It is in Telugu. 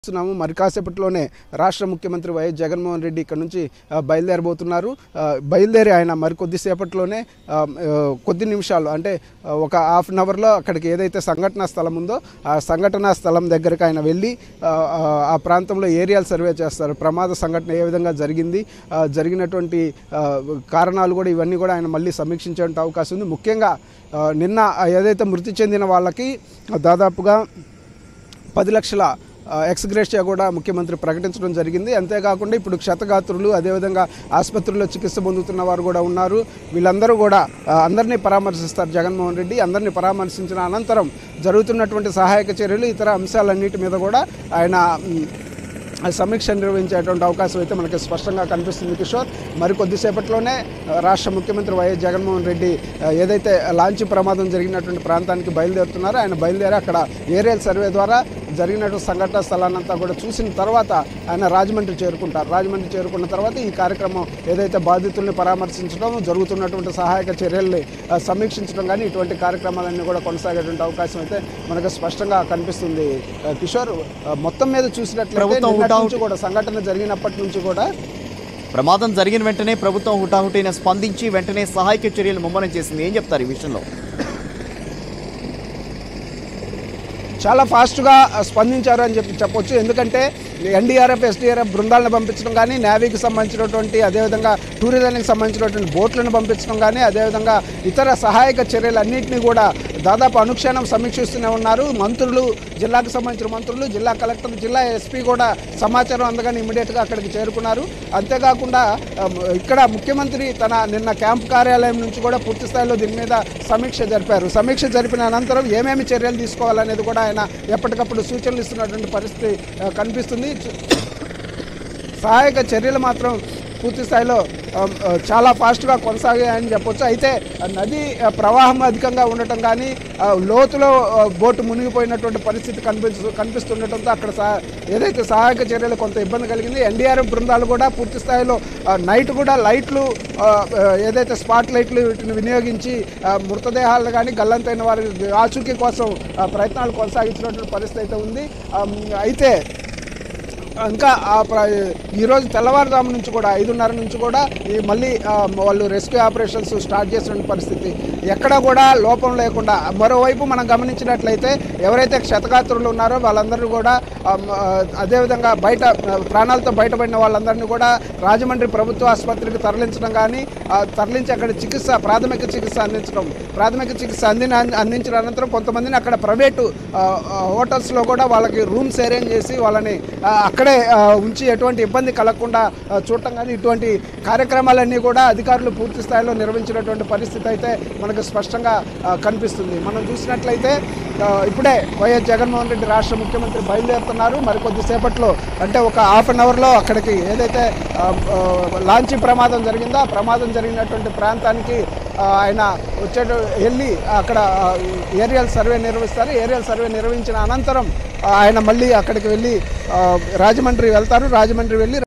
చూస్తున్నాము మరి కాసేపట్లోనే రాష్ట్ర ముఖ్యమంత్రి వైఎస్ జగన్మోహన్ రెడ్డి ఇక్కడ నుంచి ఆ, బయలుదేరబోతున్నారు ఆ, బయలుదేరి ఆయన మరి కొద్దిసేపట్లోనే ఆ, ఆ, కొద్ది నిమిషాలు అంటే ఆ, ఒక హాఫ్ అన్ అవర్లో అక్కడికి ఏదైతే సంఘటనా స్థలం ఉందో ఆ సంఘటనా స్థలం దగ్గరకు ఆయన వెళ్ళి ఆ, ఆ, ఆ ప్రాంతంలో ఏరియాలు సర్వే చేస్తారు ప్రమాద సంఘటన ఏ విధంగా జరిగింది ఆ, జరిగినటువంటి ఆ, కారణాలు కూడా ఇవన్నీ కూడా ఆయన మళ్ళీ సమీక్షించే అవకాశం ఉంది ముఖ్యంగా ఆ, నిన్న ఏదైతే మృతి చెందిన వాళ్ళకి దాదాపుగా పది లక్షల ఆ, ఎక్స్గ్రేషియా కూడా ముఖ్యమంత్రి ప్రకటించడం జరిగింది అంతేకాకుండా ఇప్పుడు క్షతగాత్రులు అదేవిధంగా ఆసుపత్రుల్లో చికిత్స పొందుతున్న వారు కూడా ఉన్నారు వీళ్ళందరూ కూడా ఆ, అందరినీ పరామర్శిస్తారు జగన్మోహన్ రెడ్డి అందరినీ పరామర్శించిన అనంతరం జరుగుతున్నటువంటి సహాయక చర్యలు ఇతర అంశాలన్నిటి మీద కూడా ఆయన మ్, ఆ సమీక్ష నిర్వహించేటువంటి అవకాశం అయితే మనకి స్పష్టంగా కనిపిస్తుంది కిషోర్ మరి కొద్దిసేపట్లోనే ఆ, రాష్ట్ర ముఖ్యమంత్రి వైఎస్ జగన్మోహన్ రెడ్డి ఆ, ఏదైతే లాంచీ ప్రమాదం జరిగినటువంటి ప్రాంతానికి బయలుదేరుతున్నారో ఆయన బయలుదేరి అక్కడ ఏరియల్ సర్వే ద్వారా జరిగినటువంటి సంఘటన స్థలాన్నంతా కూడా చూసిన తర్వాత ఆయన రాజమండ్రి చేరుకుంటారు రాజమండ్రి చేరుకున్న తర్వాత ఈ కార్యక్రమం ఏదైతే బాధితుల్ని పరామర్శించడం జరుగుతున్నటువంటి సహాయక చర్యల్ని ఆ, సమీక్షించడం కానీ ఇటువంటి కార్యక్రమాలన్నీ కూడా కొనసాగేటువంటి అవకాశం అయితే మనకు స్పష్టంగా కనిపిస్తుంది ఆ, కిషోర్ ఆ, మొత్తం మీద చూసినట్లయితే ప్రభుత్వం నిన్నటి హుటాహుటి- నుంచి కూడా సంఘటన జరిగినప్పటి నుంచి కూడా ప్రమాదం జరిగిన వెంటనే ప్రభుత్వం హుటాహుటిన స్పందించి వెంటనే సహాయక చర్యలు ముమ్మరం చేసింది ఏం చెప్తారు ఈ విషయంలో చాలా ఫాస్ట్గా స్పందించారు అని చెప్పి చెప్పొచ్చు ఎందుకంటే ఎన్డీఆర్ఎఫ్ ఎస్డీఆర్ఎఫ్ బృందాలను పంపించడం కానీ నేవీకి సంబంధించినటువంటి అదేవిధంగా టూరిజానికి సంబంధించినటువంటి బోట్లను పంపించడం కానీ అదేవిధంగా ఇతర సహాయక చర్యలన్నింటినీ కూడా దాదాపు అనుక్షణం సమీక్షిస్తూనే ఉన్నారు మంత్రులు జిల్లాకు సంబంధించిన మంత్రులు జిల్లా కలెక్టర్ జిల్లా ఎస్పీ కూడా సమాచారం అందగానే ఇమీడియట్గా అక్కడికి చేరుకున్నారు అంతేకాకుండా ఆ, ఇక్కడ ముఖ్యమంత్రి తన నిన్న క్యాంప్ కార్యాలయం నుంచి కూడా పూర్తి స్థాయిలో దీని మీద సమీక్ష జరిపారు సమీక్ష జరిపిన అనంతరం ఏమేమి చర్యలు తీసుకోవాలనేది కూడా ఆయన ఎప్పటికప్పుడు సూచనలు ఇస్తున్నటువంటి పరిస్థితి ఆ, కనిపిస్తుంది చు- సహాయక చర్యలు మాత్రం పూర్తి స్థాయిలో ఆ, ఆ, చాలా ఫాస్ట్గా కొనసాగాయని చెప్పొచ్చు అయితే ఆ నది ఆ, ప్రవాహం అధికంగా ఉండటం కానీ ఆ, లోతులో ఆ, బోటు మునిగిపోయినటువంటి పరిస్థితి కనిపిస్తు కనిపిస్తుండటంతో అక్కడ సహా ఏదైతే సహాయక చర్యలు కొంత ఇబ్బంది కలిగింది ఎన్డీఆర్ఎఫ్ బృందాలు కూడా పూర్తి స్థాయిలో ఆ, నైట్ కూడా లైట్లు ఆ, ఆ, ఏదైతే స్పాట్ లైట్లు వీటిని వినియోగించి ఆ, మృతదేహాలను కానీ గల్లంతైన వారి ఆచూకీ కోసం ఆ, ప్రయత్నాలు కొనసాగించినటువంటి పరిస్థితి అయితే ఉంది ఆ, అయితే ఇంకా ఆ ప్ర- ఈరోజు తెల్లవారుజాము నుంచి కూడా ఐదున్నర నుంచి కూడా ఈ మళ్ళీ ఆ, వాళ్ళు రెస్క్యూ ఆపరేషన్స్ స్టార్ట్ చేసిన పరిస్థితి ఎక్కడ కూడా లోపం లేకుండా మరోవైపు మనం గమనించినట్లయితే ఎవరైతే క్షతగాత్రులు ఉన్నారో వాళ్ళందరూ కూడా ఆ, మ- ఆ, అదేవిధంగా బయట ఆ, ప్రాణాలతో బయటపడిన వాళ్ళందరినీ కూడా రాజమండ్రి ప్రభుత్వ ఆసుపత్రికి తరలించడం కానీ ఆ, తరలించి అక్కడ చికిత్స ప్రాథమిక చికిత్స అందించడం ప్రాథమిక చికిత్స అందిన అందించిన అనంతరం కొంతమందిని అక్కడ ప్రైవేటు ఆ, ఆ, హోటల్స్లో కూడా వాళ్ళకి రూమ్స్ అరేంజ్ చేసి వాళ్ళని ఆ, అక్కడే ఆ, ఉంచి ఎటువంటి ఇబ్బంది కలగకుండా ఆ, చూడటం కానీ ఇటువంటి కార్యక్రమాలన్నీ కూడా అధికారులు పూర్తి స్థాయిలో నిర్వహించినటువంటి పరిస్థితి అయితే మనకు స్పష్టంగా ఆ, కనిపిస్తుంది మనం చూసినట్లయితే ఆ, ఇప్పుడే వైఎస్ జగన్మోహన్ రెడ్డి రాష్ట్ర ముఖ్యమంత్రి బయలుదేరుతున్నారు మరికొద్దిసేపట్లో అంటే ఒక హాఫ్ అన్ అవర్లో అక్కడికి ఏదైతే ఆ, ఆ, లాంచీ ప్రమాదం జరిగిందో ఆ ప్రమాదం జరిగినటువంటి ప్రాంతానికి ఆ, ఆయన వచ్చే వెళ్ళి అక్కడ ఆ, ఏరియల్ సర్వే నిర్వహిస్తారు ఏరియల్ సర్వే నిర్వహించిన అనంతరం ఆ, ఆయన మళ్ళీ అక్కడికి వెళ్ళి ఆ, రాజమండ్రి వెళ్తారు రాజమండ్రి వెళ్ళి